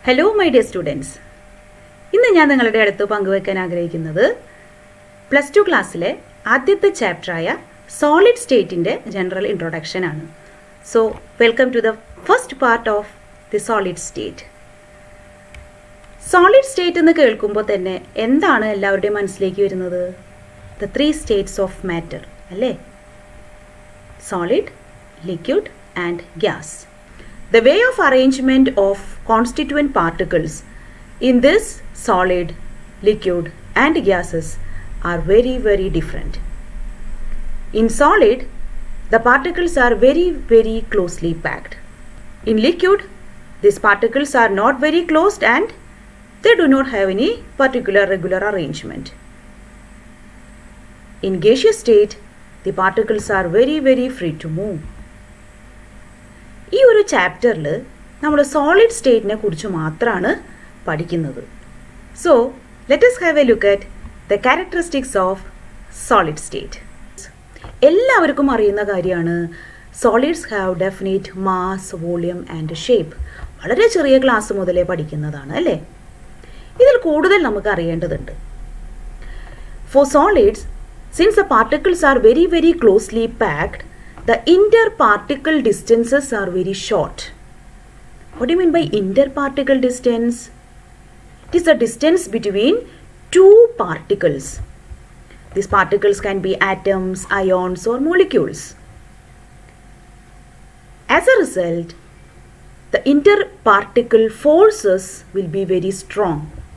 Hello my dear students ഇന്ന് ഞാൻ നിങ്ങളുടെ അടുത്ത് പങ്കുവെക്കാൻ ആഗ്രഹിക്കുന്നത് പ്ലസ് ടു ക്ലാസ്സിലെ ആദ്യത്തെ ചാപ്റ്ററായ സോളിഡ് സ്റ്റേറ്റിൻ്റെ ജനറൽ ഇൻട്രൊഡക്ഷൻ ആണ് so welcome to the first part of the solid state solid state എന്ന് കേൾക്കുമ്പോൾ തന്നെ എന്താണ് എല്ലാവരുടെയും മനസ്സിലേക്ക് വരുന്നത് the three states of matter അല്ലേ solid liquid and gas The way of arrangement of constituent particles in this solid, liquid, and gases are very, very different. In solid, the particles are very, very closely packed. In liquid, these particles are not very closed and they do not have any particular regular arrangement. In gaseous state, the particles are very, very free to move. ഈ ഒരു ചാപ്റ്ററിൽ നമ്മൾ solid സ്റ്റേറ്റിനെ കുറിച്ച് മാത്രമാണ് പഠിക്കുന്നത് so let's have a look at the characteristics of solid state എല്ലാവർക്കും അറിയുന്ന കാര്യമാണ് solids have definite mass volume and shape വളരെ ചെറിയ ക്ലാസ് മുതലേ പഠിക്കുന്നതാണ് അല്ലേ ഇതിൽ കൂടുതൽ നമുക്ക് അറിയേണ്ടതുണ്ട് for solids since the particles are very very closely packed the interparticle distances are very short. What do you mean by interparticle distance? It is the distance between two particles. These particles can be atoms, ions, or molecules. As a result, the interparticle forces will be very strong.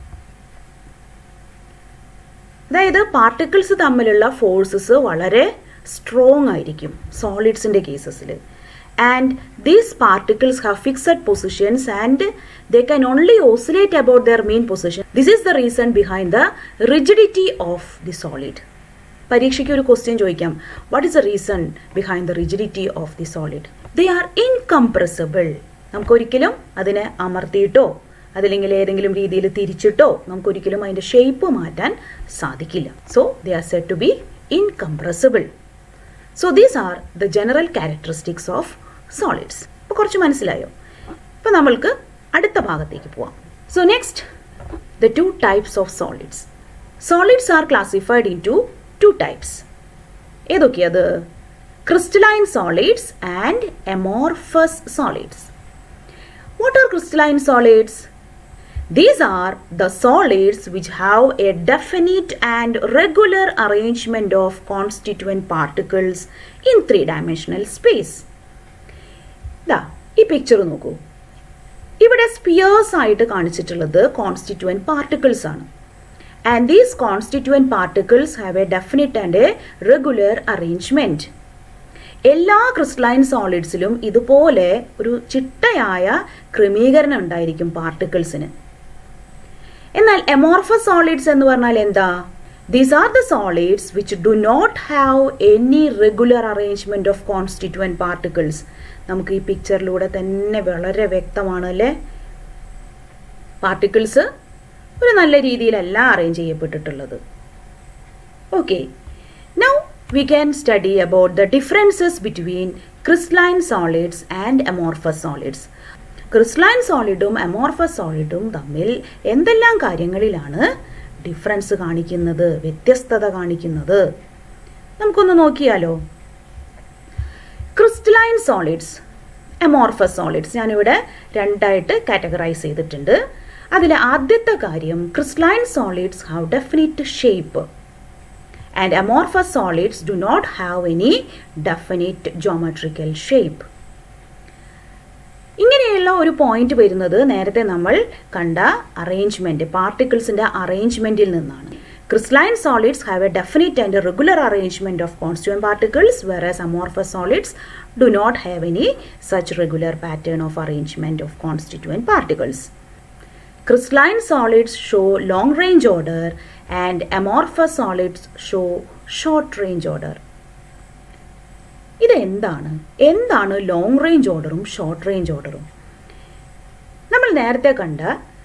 അതായത് particles തമ്മിലുള്ള forces വളരെ strong ആയിരിക്കും സോളിഡ്സിൻ്റെ കേസസിൽ and these particles have fixed positions and they can only oscillate about their main position this is the reason behind the rigidity of the solid പരീക്ഷയ്ക്ക് ഒരു question ചോദിക്കാം what is the reason behind the rigidity of the solid they are incompressible നമുക്കൊരിക്കലും അതിനെ അമർത്തിയിട്ടോ അതല്ലെങ്കിൽ ഏതെങ്കിലും രീതിയിൽ തിരിച്ചിട്ടോ നമുക്കൊരിക്കലും അതിൻ്റെ ഷേപ്പ് മാറ്റാൻ സാധിക്കില്ല so they are said to be incompressible so these are the general characteristics of solids അപ്പോൾ കുറച്ച് മനസ്സിലായോ ഇപ്പോൾ നമ്മൾക്ക് അടുത്ത ഭാഗത്തേക്ക് പോവാം so next the two types of solids solids are classified into two types ഏതൊക്കെയത് crystalline solids and amorphous solids what are crystalline solids These are the solids which have a definite and regular arrangement of constituent particles in three-dimensional space. ദാ ഈ picture നോക്കൂ ഇവിടെ spheres ആയിട്ട് കാണിച്ചിട്ടുള്ളത് constituent particles ആണ് and these constituent particles have a definite and a regular arrangement എല്ലാ crystalline സോളിഡ്സിലും ഇതുപോലെ ഒരു ചിട്ടയായ ക്രമീകരണം ഉണ്ടായിരിക്കും പാർട്ടിക്കിൾസിന് എന്നാൽ എമോർഫസ് സോളിഡ്സ് എന്ന് പറഞ്ഞാൽ എന്താ these are the solids which do not have any regular arrangement of constituent particles നമുക്ക് ഈ പിക്ചറിലൂടെ തന്നെ വളരെ വ്യക്തമാണ് അല്ലേ പാർട്ടിക്കിൾസ് ഒരു നല്ല രീതിയിലല്ല അറേഞ്ച് ചെയ്യപ്പെട്ടിട്ടുള്ളത് okay now we can study about the differences between crystalline solids and amorphous solids crystalline സോളിഡും അമോർഫസ് സോളിഡും തമ്മിൽ എന്തെല്ലാം കാര്യങ്ങളിലാണ് ഡിഫറൻസ് കാണിക്കുന്നത് വ്യത്യസ്തത കാണിക്കുന്നത് നമുക്കൊന്ന് നോക്കിയാലോ ക്രിസ്റ്റലൈൻ സോളിഡ്സ് അമോർഫസ് സോളിഡ്സ് ഞാനിവിടെ രണ്ടായിട്ട് കാറ്റഗറൈസ് ചെയ്തിട്ടുണ്ട് അതിൽ ആദ്യത്തെ കാര്യം crystalline solids have definite shape and amorphous solids do not have any definite geometrical shape ഇങ്ങനെയുള്ള ഒരു പോയിന്റ് വരുന്നത് നേരത്തെ നമ്മൾ കണ്ട അറേഞ്ച്മെന്റ് പാർട്ടിക്കിൾസിന്റെ അറേഞ്ച്മെന്റിൽ നിന്നാണ് crystalline solids have a definite and regular arrangement of constituent particles whereas amorphous solids do not have any such regular pattern of arrangement of constituent particles crystalline solids show long range order and amorphous solids show short range order ഇത് എന്താണ് എന്താണ് long range ഓർഡറും short range ഓർഡറും നമ്മൾ നേരത്തെ കണ്ട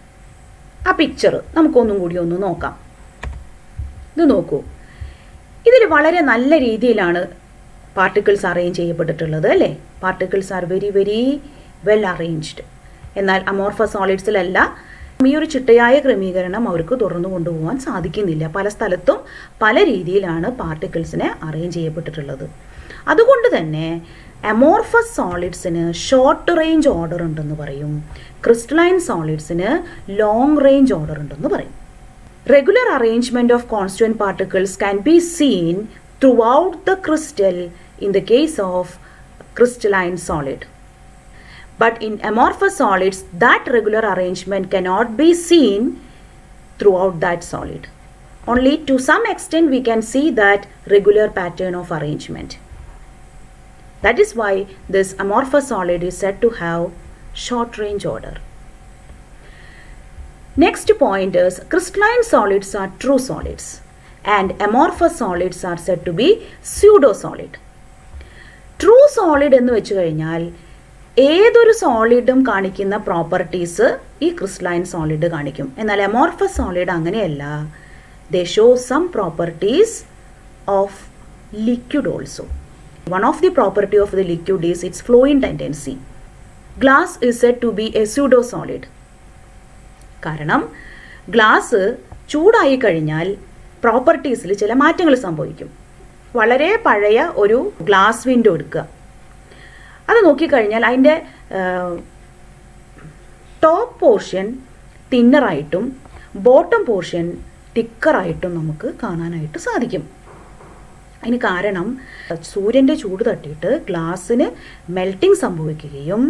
ആ picture നമുക്കൊന്നും കൂടി ഒന്ന് നോക്കാം ഇത് നോക്കൂ ഇതിൽ വളരെ നല്ല രീതിയിലാണ് പാർട്ടിക്കിൾസ് അറേഞ്ച് ചെയ്യപ്പെട്ടിട്ടുള്ളത് അല്ലേ particles are very very well arranged എന്നാൽ അമോർഫസ് സോളിഡ്സിലല്ല ഈ ഒരു ചിട്ടയായ ക്രമീകരണം അവർക്ക് തുറന്നു കൊണ്ടുപോകാൻ സാധിക്കുന്നില്ല പല സ്ഥലത്തും പല രീതിയിലാണ് പാർട്ടിക്കിൾസിനെ അറേഞ്ച് ചെയ്യപ്പെട്ടിട്ടുള്ളത് അതുകൊണ്ട് തന്നെ അമോർഫസ് സോളിഡ്സിന് ഷോർട്ട് റേഞ്ച് ഓർഡർ ഉണ്ടെന്ന് പറയും ക്രിസ്റ്റലൈൻ സോളിഡ്സിന് ലോങ് റേഞ്ച് ഓർഡർ ഉണ്ടെന്ന് പറയും Regular arrangement of constituent particles can be seen throughout the crystal in the case of crystalline solid. But in amorphous solids, that regular arrangement cannot be seen throughout that solid. Only to some extent we can see that regular pattern of arrangement. That is why this amorphous solid is said to have short range order. Next point is crystalline solids are true solids and amorphous solids are said to be pseudo solid. True solid എന്ന് വെച്ച് കഴിഞ്ഞാൽ ഏതൊരു സോളിഡും കാണിക്കുന്ന properties ഈ crystalline solid കാണിക്കും എന്നാൽ amorphous solid അങ്ങനെയല്ല they show some properties of liquid also one of the property of the liquid is its flowing tendency glass is said to be a pseudo solid കാരണം glass ചൂടായി കഴിഞ്ഞാൽ പ്രോപ്പർട്ടീസിൽ ചില മാറ്റങ്ങൾ സംഭവിക്കും വളരെ പഴയ ഒരു ഗ്ലാസ് വിൻഡോ എടുക്കുക അത് നോക്കിക്കഴിഞ്ഞാൽ അതിൻ്റെ ടോപ്പ് പോർഷൻ തിന്നറായിട്ടും ബോട്ടം പോർഷൻ തിക്കറായിട്ടും നമുക്ക് കാണാനായിട്ട് സാധിക്കും അതിന് കാരണം സൂര്യൻ്റെ ചൂട് തട്ടിയിട്ട് ഗ്ലാസ്സിന് മെൽറ്റിംഗ് സംഭവിക്കുകയും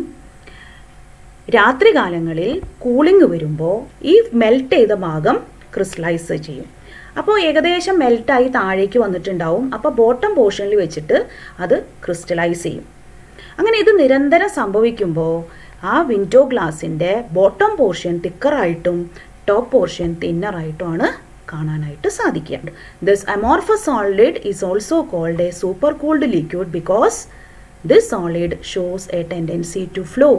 രാത്രികാലങ്ങളിൽ കൂളിംഗ് വരുമ്പോൾ ഈ മെൽറ്റ് ചെയ്ത ഭാഗം ക്രിസ്റ്റലൈസ് ചെയ്യും അപ്പോൾ ഏകദേശം മെൽറ്റായി താഴേക്ക് വന്നിട്ടുണ്ടാവും അപ്പോൾ ബോട്ടം പോർഷനിൽ വെച്ചിട്ട് അത് ക്രിസ്റ്റലൈസ് ചെയ്യും അങ്ങനെ ഇത് നിരന്തരം സംഭവിക്കുമ്പോൾ ആ വിൻഡോ ഗ്ലാസിൻ്റെ ബോട്ടം പോർഷൻ തിക്കറായിട്ടും ടോപ്പ് പോർഷൻ തിന്നറായിട്ടുമാണ് കാണാനായിട്ട് സാധിക്കുക this amorphous solid is also called a super cooled liquid because this solid shows a tendency to flow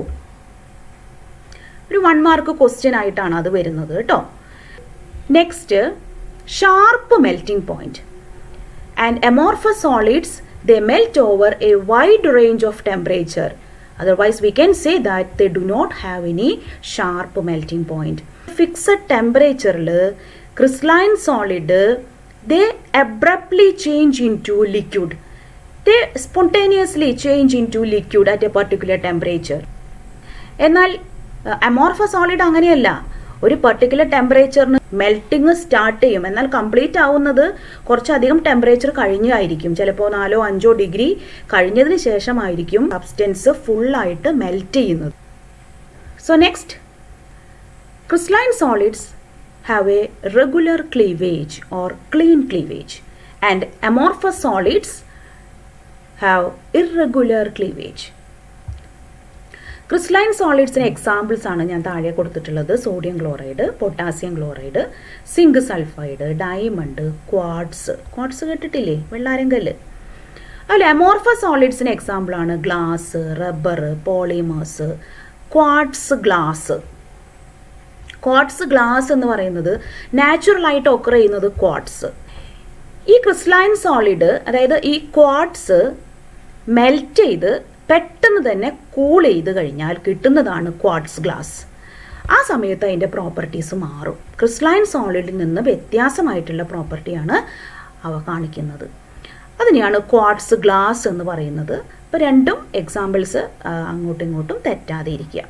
ഒരു വൺ മാർക്ക് ക്വസ്റ്റ്യൻ ആയിട്ടാണ് അത് വരുന്നത് കേട്ടോ next sharp melting point and amorphous solids they melt over a wide range of temperature otherwise we can say that they do not have any sharp melting point fixed ടെമ്പറേച്ചറിൽ crystalline solid they abruptly change into liquid they spontaneously change into liquid at a particular temperature എന്നാൽ amorphous solid അങ്ങനെയല്ല ഒരു particular ടെമ്പറേച്ചറിന് melting start ചെയ്യും എന്നാൽ complete ആവുന്നത് കുറച്ചധികം temperature കഴിഞ്ഞായിരിക്കും ചിലപ്പോൾ നാലോ അഞ്ചോ ഡിഗ്രി കഴിഞ്ഞതിന് ശേഷമായിരിക്കും സബ്സ്റ്റൻസ് ഫുള്ളായിട്ട് മെൽറ്റ് ചെയ്യുന്നത് so next crystalline solids have a regular cleavage or clean cleavage and amorphous solids have irregular cleavage crystalline സോളിഡ്സിന് എക്സാമ്പിൾസ് ആണ് ഞാൻ താഴെ കൊടുത്തിട്ടുള്ളത് sodium chloride potassium chloride zinc sulphide diamond quartz quartz കേട്ടിട്ടില്ലേ വെള്ളാരങ്കല്ല് അതുപോലെ അമോർഫസ് സോളിഡ്സിന് എക്സാമ്പിൾ ആണ് glass rubber polymers quartz glass quartz glass എന്ന് പറയുന്നത് നാച്ചുറൽ ആയിട്ട് ഒക്കർ ചെയ്യുന്നത് ക്വാഡ്സ് ഈ ക്രിസ്റ്റലൈൻ സോളിഡ് അതായത് ഈ ക്വാഡ്സ് മെൽറ്റ് ചെയ്ത് പെട്ടെന്ന് തന്നെ കൂൾ ചെയ്ത് കഴിഞ്ഞാൽ കിട്ടുന്നതാണ് ക്വാഡ്സ് ഗ്ലാസ് ആ സമയത്ത് അതിൻ്റെ പ്രോപ്പർട്ടീസ് മാറും ക്രിസ്റ്റലൈൻ സോളിഡിൽ നിന്ന് വ്യത്യാസമായിട്ടുള്ള പ്രോപ്പർട്ടിയാണ് അവ കാണിക്കുന്നത് അതിനെയാണ് ക്വാഡ്സ് ഗ്ലാസ് എന്ന് പറയുന്നത് ഇപ്പോൾ രണ്ടും എക്സാമ്പിൾസ് അങ്ങോട്ടും ഇങ്ങോട്ടും തെറ്റാതെ ഇരിക്കുക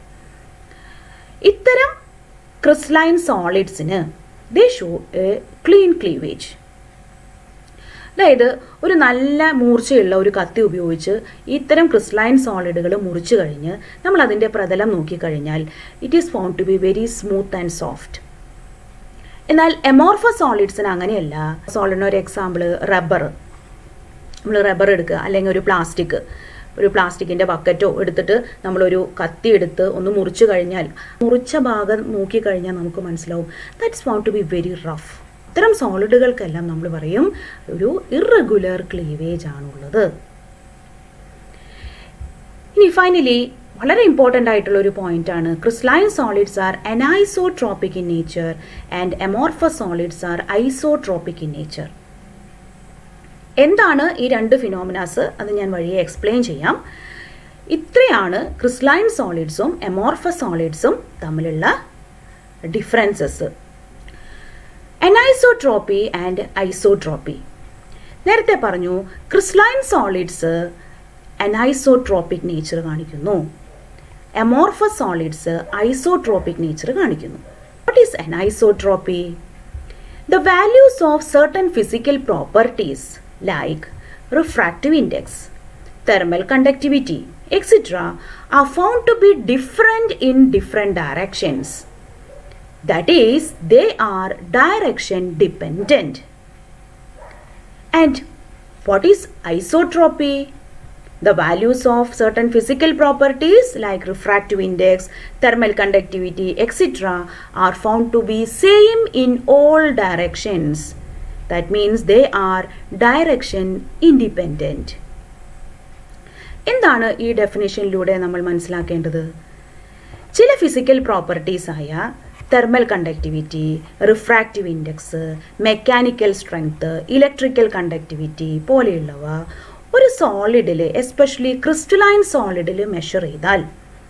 ഇത്തരം ക്രിസ്റ്റലൈൻ സോളിഡ്സിന് they show a clean cleavage അതായത് ഒരു നല്ല മൂർച്ചയുള്ള ഒരു കത്തി ഉപയോഗിച്ച് ഇത്തരം ക്രിസ്റ്റലൈൻ സോളിഡുകൾ മുറിച്ചു കഴിഞ്ഞ് നമ്മൾ അതിൻ്റെ പ്രതലം നോക്കിക്കഴിഞ്ഞാൽ it is found to be very smooth and soft എന്നാൽ എമോർഫ സോളിഡ്സിന് അങ്ങനെയല്ല സോളിഡിന് ഒരു എക്സാമ്പിൾ റബ്ബർ നമ്മൾ റബ്ബർ എടുക്കുക അല്ലെങ്കിൽ ഒരു പ്ലാസ്റ്റിക് ഒരു പ്ലാസ്റ്റിക്കിൻ്റെ ബക്കറ്റോ എടുത്തിട്ട് നമ്മളൊരു കത്തി എടുത്ത് ഒന്ന് മുറിച്ചു കഴിഞ്ഞാൽ മുറിച്ച ഭാഗം നോക്കിക്കഴിഞ്ഞാൽ നമുക്ക് മനസ്സിലാവും that's found to be very rough ഇത്തരം സോളിഡുകൾക്കെല്ലാം നമ്മൾ പറയും ഒരു ഇറഗുലർ ക്ലീവേജ് ആണുള്ളത് ഇനി ഫൈനലി വളരെ ഇമ്പോർട്ടൻ്റ് ആയിട്ടുള്ള ഒരു പോയിന്റ് ആണ് crystalline solids are anisotropic in nature and amorphous solids are isotropic in nature എന്താണ് ഈ രണ്ട് ഫിനോമിനാസ് അത് ഞാൻ വഴിയെ എക്സ്പ്ലെയിൻ ചെയ്യാം ഇത്രയാണ് ക്രിസ്റ്റലൈൻ സോളിഡ്സും എമോർഫസ് സോളിഡ്സും തമ്മിലുള്ള ഡിഫറൻസസ് എനൈസോട്രോപ്പി ആൻഡ് ഐസോട്രോപ്പി നേരത്തെ പറഞ്ഞു ക്രിസ്റ്റലൈൻ സോളിഡ്സ് എനൈസോട്രോപ്പിക് നേച്ചർ കാണിക്കുന്നു എമോർഫസ് സോളിഡ്സ് ഐസോട്രോപ്പിക് നേച്ചർ കാണിക്കുന്നു what is anisotropy the values of certain physical properties like refractive index, thermal conductivity, etc. are found to be different in different directions. That is, they are direction dependent. And what is isotropy? The values of certain physical properties like refractive index, thermal conductivity, etc. are found to be same in all directions. That means they are direction independent. എന്താണ് ഈ ഡെഫിനേഷനിലൂടെ നമ്മൾ മനസ്സിലാക്കേണ്ടത് ചില physical properties ആയ thermal conductivity refractive index mechanical strength electrical conductivity പോലെയുള്ളവ ഒരു സോളിഡിൽ especially crystalline സോളിഡിൽ മെഷർ ചെയ്താൽ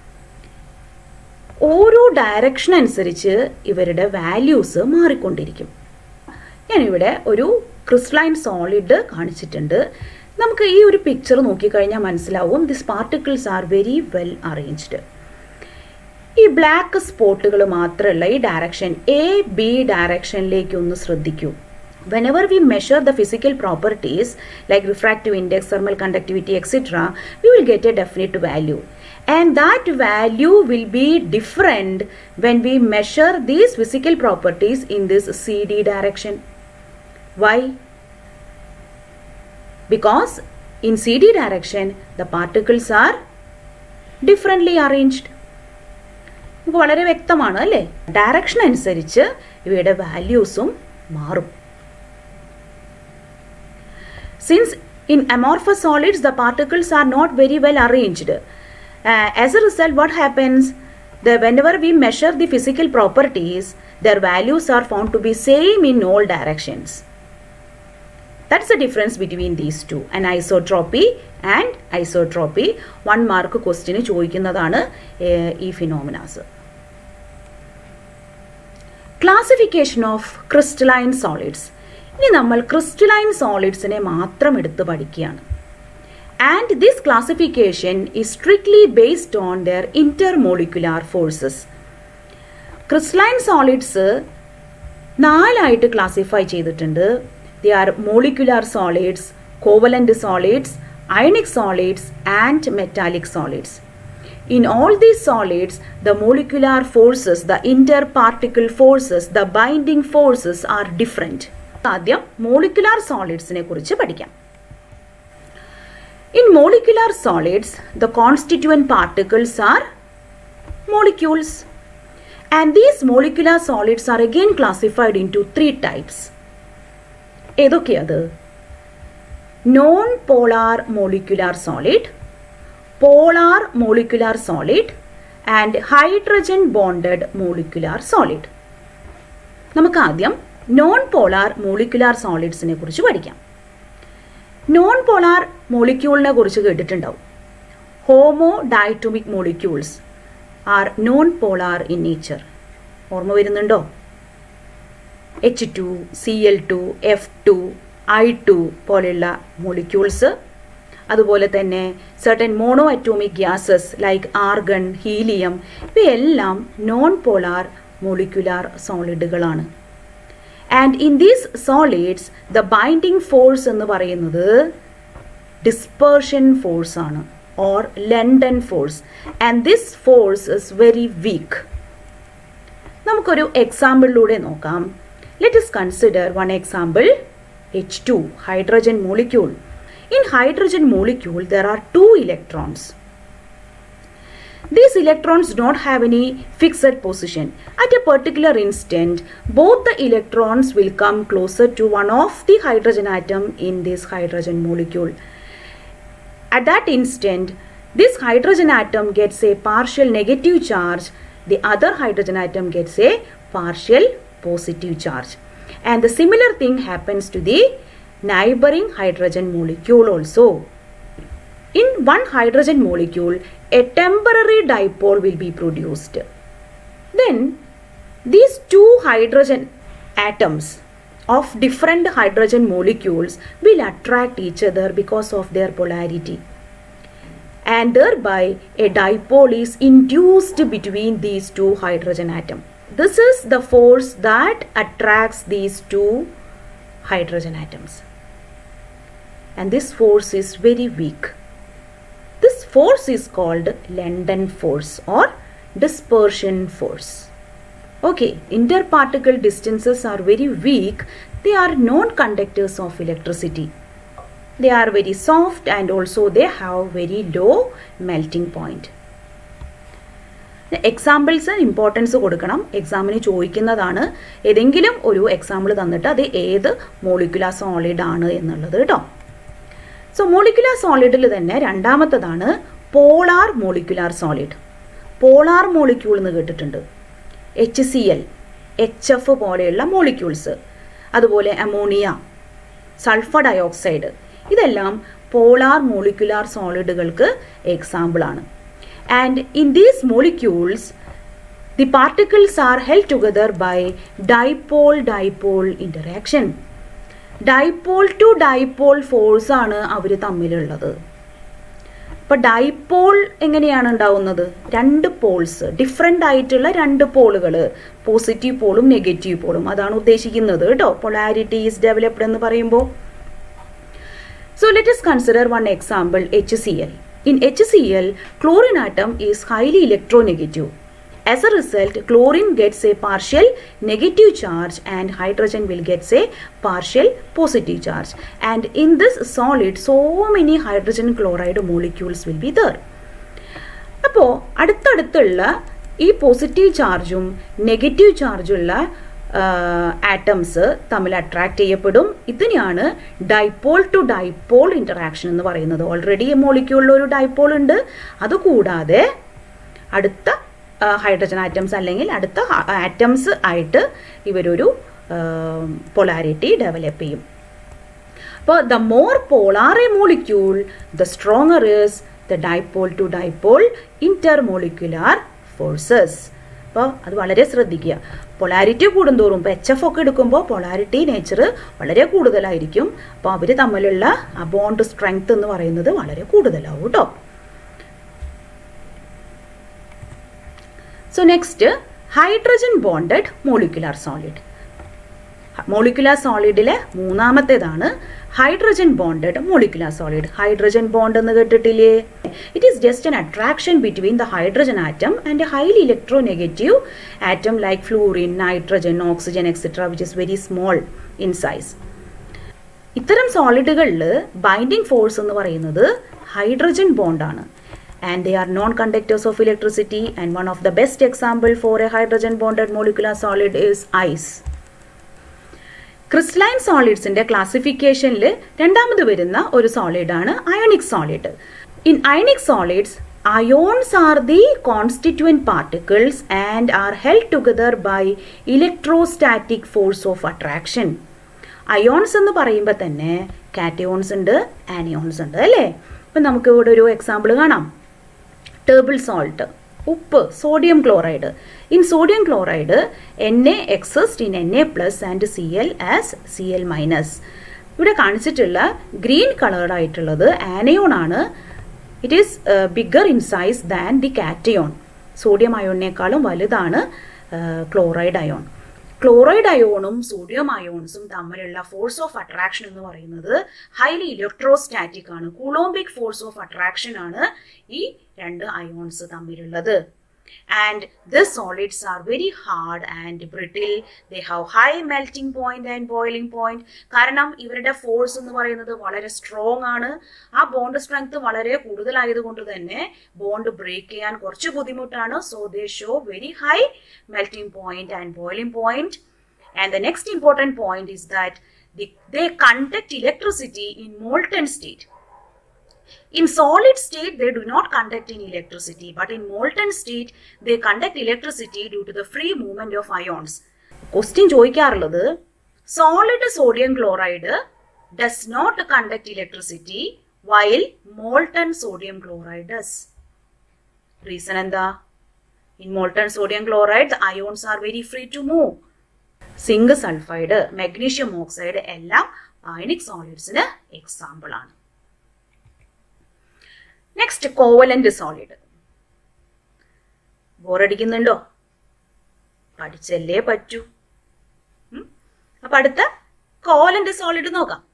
ഓരോ ഡയറക്ഷൻ അനുസരിച്ച് ഇവരുടെ വാല്യൂസ് മാറിക്കൊണ്ടിരിക്കും ഞാനിവിടെ ഒരു ക്രിസ്റ്റലൈൻ സോളിഡ് കാണിച്ചിട്ടുണ്ട് നമുക്ക് ഈ ഒരു പിക്ചർ നോക്കിക്കഴിഞ്ഞാൽ മനസ്സിലാവും this particles are very well arranged ഈ ബ്ലാക്ക് സ്പോട്ടുകൾ മാത്രമുള്ള ഈ ഡയറക്ഷൻ എ ബി ഡയറക്ഷനിലേക്ക് ഒന്ന് ശ്രദ്ധിക്കൂ whenever we measure the physical properties like refractive index thermal conductivity etc we will get a definite value and that value will be different when we measure these physical properties in this cd direction why because in cd direction the particles are differently arranged നമുക്ക് വളരെ വ്യക്തമാണ് അല്ലേ direction അനുസരിച്ച് ഇവയുടെ വാല്യൂസും മാറും Since in amorphous solids the particles are not very well arranged, uh, as a result what happens? The, whenever we measure the physical properties, their values are found to be same in all directions. That's the difference between these two, anisotropy and isotropy. One mark question ചോദിക്കുന്നതാണ് ഈ phenomenas classification of crystalline solids ഇനി നമ്മൾ ക്രിസ്റ്റലൈൻ സോളിഡ്സിനെ മാത്രം എടുത്ത് പഠിക്കുകയാണ് and this classification is strictly based on their intermolecular forces crystalline solids നാലായിട്ട് ക്ലാസിഫൈ ചെയ്തിട്ടുണ്ട് they are molecular solids covalent solids ionic solids and metallic solids In all these solids, the molecular forces, the interparticle forces, the binding forces are different. ആദ്യം molecular സോളിഡ്സിനെ കുറിച്ച് പഠിക്കാം in molecular solids the constituent particles are molecules and these molecular solids are again classified into three types ഏതൊക്കെയത് non polar molecular solid polar molecular solid and hydrogen bonded molecular solid നമുക്ക് ആദ്യം non polar molecular സോളിഡ്സിനെ കുറിച്ച് പഠിക്കാം non polar മോളിക്യൂളിനെ കുറിച്ച് കേട്ടിട്ടുണ്ടാവും homo diatomic molecules are non polar in nature ഓർമ്മ വരുന്നുണ്ടോ H two C L two F two I two പോലെയുള്ള മോളിക്യൂൾസ് അതുപോലെ തന്നെ certain monoatomic gases like argon helium ഇവയെല്ലാം നോൺ പോളാർ മോളിക്കുലാർ സോളിഡുകളാണ് and in these solids the binding force എന്ന് പറയുന്നത് dispersion force ആണ് or London force and this force is very weak നമുക്കൊരു എക്സാമ്പിളിലൂടെ നോക്കാം let us consider one example H two hydrogen molecule In hydrogen molecule, there are two electrons. These electrons don't have any fixed position. At a particular instant, both the electrons will come closer to one of the hydrogen atom in this hydrogen molecule. At that instant, this hydrogen atom gets a partial negative charge, the other hydrogen atom gets a partial positive charge. And the similar thing happens to the neighboring hydrogen molecule also. in one hydrogen molecule, a temporary dipole will be produced. Then, these two hydrogen atoms of different hydrogen molecules will attract each other because of their polarity. And thereby, a dipole is induced between these two hydrogen atoms. This is the force that attracts these two hydrogen atoms. And this force is very weak. This force is called London force or dispersion force. Okay, interparticle distances are very weak. They are non-conductors of electricity. They are very soft and also they have very low melting point. Examples importance കൊടുക്കണം എക്സാമിന് ചോദിക്കുന്നതാണ് ഏതെങ്കിലും ഒരു example തന്നിട്ട് അത് ഏത് molecular solid ആണ് എന്നുള്ളത് കേട്ടോ സോ മോളിക്കുലാർ സോളിഡിൽ തന്നെ രണ്ടാമത്തതാണ് polar molecular solid polar molecule എന്ന് കേട്ടിട്ടുണ്ട് H C L H F പോലെയുള്ള മോളിക്യൂൾസ് അതുപോലെ അമോണിയ സൾഫർ ഡയോക്സൈഡ് ഇതെല്ലാം പോളാർ മോളിക്കുലാർ സോളിഡുകൾക്ക് എക്സാമ്പിളാണ് and in these molecules the particles are held together by dipole dipole interaction dipole to dipole force ആണ് അവർ തമ്മിലുള്ളത് അപ്പൊ ഡൈപോൾ എങ്ങനെയാണ് ഉണ്ടാവുന്നത് രണ്ട് പോൾസ് ഡിഫറെൻ്റ് ആയിട്ടുള്ള രണ്ട് പോളുകൾ പോസിറ്റീവ് പോളും നെഗറ്റീവ് പോളും അതാണ് ഉദ്ദേശിക്കുന്നത് കേട്ടോ പൊളാരിറ്റി ഈസ് ഡെവലപ്ഡ് എന്ന് പറയുമ്പോൾ so let us consider one example H C L In HCl, chlorine atom is highly electronegative. As a result, chlorine gets a partial negative charge and hydrogen will get a partial positive charge. And in this solid, so many hydrogen chloride molecules will be there. അപ്പോൾ അടുത്തടുത്തുള്ള ഈ positive ചാർജും negative ചാർജുള്ള atoms തമ്മിൽ attract ചെയ്യപ്പെടും ഇതിനെയാണ് dipole to dipole interaction എന്ന് പറയുന്നത് already മോളിക്യൂളിൽ ഒരു ഡൈപോൾ ഉണ്ട് അതുകൂടാതെ അടുത്ത ഹൈഡ്രജൻ ആറ്റംസ് അല്ലെങ്കിൽ അടുത്ത ആറ്റംസ് ആയിട്ട് ഇവരൊരു പൊളാരിറ്റി ഡെവലപ്പ് ചെയ്യും അപ്പോൾ the more polar a molecule the stronger is the dipole to dipole intermolecular forces അപ്പോൾ അത് വളരെ ശ്രദ്ധിക്കുക പൊളാരിറ്റി കൂടുന്തോറും ഇപ്പോൾ എച്ച് എഫ് ഒക്കെ എടുക്കുമ്പോൾ പൊളാരിറ്റി നേച്ചർ വളരെ കൂടുതലായിരിക്കും അപ്പോൾ അവർ തമ്മിലുള്ള ആ ബോണ്ട് സ്ട്രെങ്ത് എന്ന് പറയുന്നത് വളരെ കൂടുതലാവും കേട്ടോ so next hydrogen bonded molecular solid molecular സോളിഡിലെ മൂന്നാമത്തേതാണ് hydrogen bonded molecular solid hydrogen bond എന്ന് കേട്ടിട്ടില്ലേ it is just an attraction between the hydrogen atom and a highly electronegative atom like fluorine, nitrogen, oxygen, etc. which is very small in size. ഇത്തരം സോളിഡുകളിൽ binding force എന്ന് പറയുന്നത് hydrogen ബോണ്ടാണ് and they are non conductors of electricity and one of the best example for a hydrogen bonded molecular solid is ice crystalline സോളിഡ്സിന്റെ ക്ലാസിഫിക്കേഷനിൽ രണ്ടാമത് വരുന്ന ഒരു സോളിഡാണ് ionic solid in ionic solids ions are the constituent particles and are held together by electrostatic force of attraction ions എന്ന് പറയുമ്പോൾ തന്നെ cations ഉണ്ട് ആനിയോൺസ് ഉണ്ട് അല്ലേ ഇപ്പം നമുക്ക് ഇവിടെ ഒരു എക്സാമ്പിൾ കാണാം ടേബിൾ സോൾട്ട് ഉപ്പ് sodium chloride in sodium chloride N A exist in N A plus and C L as C L minus ഇവിടെ കാണിച്ചിട്ടുള്ള ഗ്രീൻ കളേർഡ് ആയിട്ടുള്ളത് ആനയോൺ ആണ് it is bigger in size than the cation sodium അയോണിനേക്കാളും വലുതാണ് chloride ion chloride അയോണും sodium അയോൺസും തമ്മിലുള്ള force of attraction എന്ന് പറയുന്നത് ഹൈലി ഇലക്ട്രോസ്റ്റാറ്റിക് ആണ് കൂളോംബിക് ഫോഴ്സ് ഓഫ് അട്രാക്ഷൻ ആണ് ഈ രണ്ട് അയോൺസ് തമ്മിലുള്ളത് and these solids are very hard and brittle they have high melting point and boiling point കാരണം ഇവരുടെ ഫോഴ്സ് എന്ന് പറയുന്നത് വളരെ സ്ട്രോങ് ആണ് ആ ബോണ്ട് സ്ട്രെങ്ത് വളരെ കൂടുതലായതുകൊണ്ട് തന്നെ ബോണ്ട് ബ്രേക്ക് ചെയ്യാൻ കുറച്ച് ബുദ്ധിമുട്ടാണ് so they show very high melting point and boiling point and the next important point is that they conduct electricity in molten state In solid state, they do not conduct any electricity, but in molten state, they conduct electricity due to the free movement of ions. Question ചോദിക്കാറുള്ളത് solid sodium chloride does not conduct electricity while molten sodium chloride does reason എന്താ in molten sodium chloride ions are very free to move zinc sulphide magnesium oxide എല്ലാം ionic സോളിഡ്സിന് example ആണ് next covalent solid ബോറടിക്കുന്നുണ്ടോ പഠിച്ചല്ലേ പറ്റൂ അപ്പൊ അടുത്ത covalent solid നോക്കാം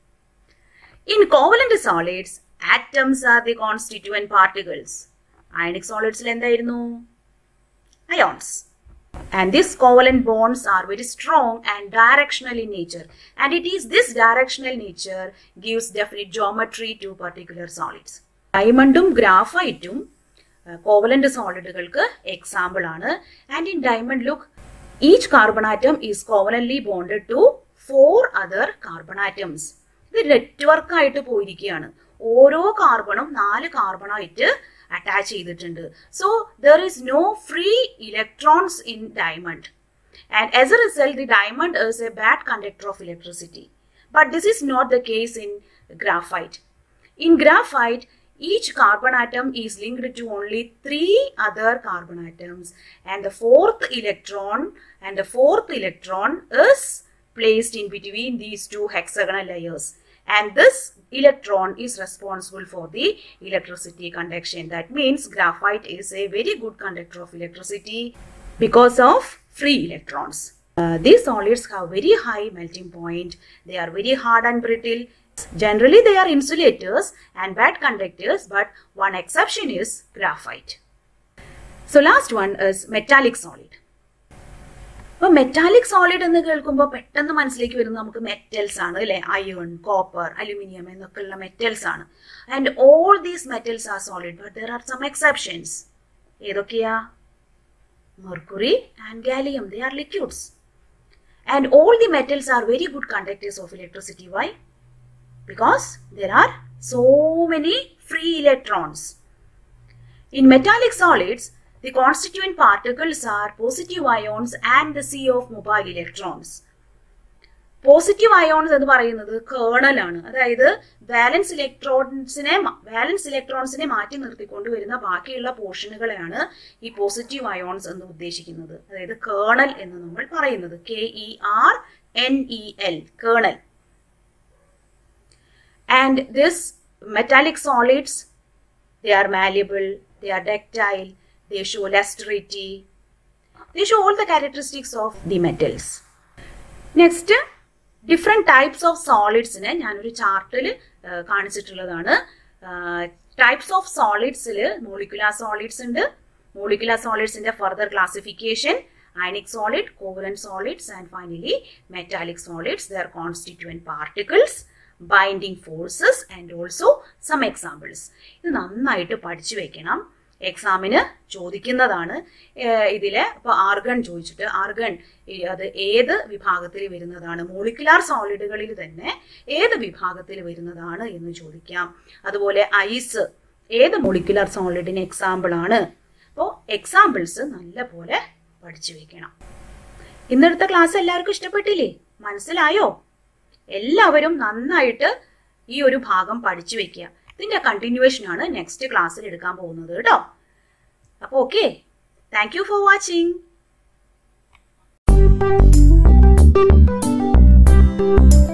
in covalent solids atoms are the constituent particles ionic സോളിഡ്സിൽ എന്തായിരുന്നു ions and these covalent bonds are very strong and directional in nature and it is this directional nature gives definite geometry to particular solids ഡയമണ്ടും ഗ്രാഫൈറ്റും covalent സോളിഡുകൾക്ക് example ആണ് and in diamond look each carbon atom is covalently bonded to four other carbon atoms ഇത് network ആയിട്ട് പോയിരിക്കുകയാണ് ഓരോ കാർബണും നാല് കാർബണായിട്ട് അറ്റാച്ച് ചെയ്തിട്ടുണ്ട് so there is no free electrons in diamond and as a result the diamond is a bad conductor of electricity but this is not the case in graphite in graphite each carbon atom is linked to only three other carbon atoms and the fourth electron and the fourth electron is placed in between these two hexagonal layers and this electron is responsible for the electricity conduction that means graphite is a very good conductor of electricity because of free electrons uh, these solids have very high melting point they are very hard and brittle Generally, they are insulators and bad conductors, but one exception is graphite. So, last one is metallic solid. അപ്പോൾ metallic solid എന്ന് കേൾക്കുമ്പോൾ പെട്ടെന്ന് മനസ്സിലേക്ക് വരുന്നത് നമുക്ക് metals ആണ് അല്ലെ iron copper aluminium എന്നൊക്കെയുള്ള മെറ്റൽസ് ആണ് and all these metals are solid but there are some exceptions ഏതൊക്കെയാ mercury and gallium they are liquids and all the metals are very good conductors of electricity why because there are so many free electrons. In metallic solids, the constituent particles are positive ions and the sea of mobile electrons. Positive ions എന്ന് പറയുന്നത് colonel ആണ് അതായത് വാലൻസ് ഇലക്ട്രോൺസിനെ വാലൻസ് ഇലക്ട്രോൺസിനെ മാറ്റി നിർത്തിക്കൊണ്ട് വരുന്ന ബാക്കിയുള്ള പോർഷനുകളെയാണ് ഈ positive ions എന്ന് ഉദ്ദേശിക്കുന്നത് അതായത് കേണൽ എന്ന് നമ്മൾ പറയുന്നത് K E R N E L kernel and this metallic solids they are malleable they are ductile they show lustrity they show all the characteristics of the metals next different types of സോളിഡ്സിനെ ഞാനൊരു ചാർട്ടിൽ കാണിച്ചിട്ടുള്ളതാണ് types of സോളിഡ്സിൽ molecular solids ഉണ്ട് molecular സോളിഡ്സിന്റെ further classification ionic solid, covalent solids, and finally metallic solids. They are constituent particles, binding forces and also some examples ഇത് നന്നായിട്ട് പഠിച്ചു വെക്കണം എക്സാമിന് ചോദിക്കുന്നതാണ് ഇതിൽ ഇപ്പോൾ ആർഗൺ ചോദിച്ചിട്ട് ആർഗൺ അത് ഏത് വിഭാഗത്തിൽ വരുന്നതാണ് മോളിക്കുലാർ സോളിഡുകളിൽ തന്നെ ഏത് വിഭാഗത്തിൽ വരുന്നതാണ് എന്ന് ചോദിക്കാം അതുപോലെ ഐസ് ഏത് മോളിക്കുലാർ സോളിഡിന് എക്സാമ്പിൾ ആണ് അപ്പോൾ എക്സാമ്പിൾസ് നല്ല പോലെ പഠിച്ചു വെക്കണം ഇന്നെടുത്ത ക്ലാസ് എല്ലാവർക്കും ഇഷ്ടപ്പെട്ടില്ലേ മനസ്സിലായോ എല്ലാവരും നന്നായിട്ട് ഈ ഒരു ഭാഗം പഠിച്ചു വെക്കുക ഇതിന്റെ കണ്ടിന്യൂവേഷൻ ആണ് നെക്സ്റ്റ് ക്ലാസ്സിൽ എടുക്കാൻ പോകുന്നത് കേട്ടോ അപ്പോൾ okay thank you for watching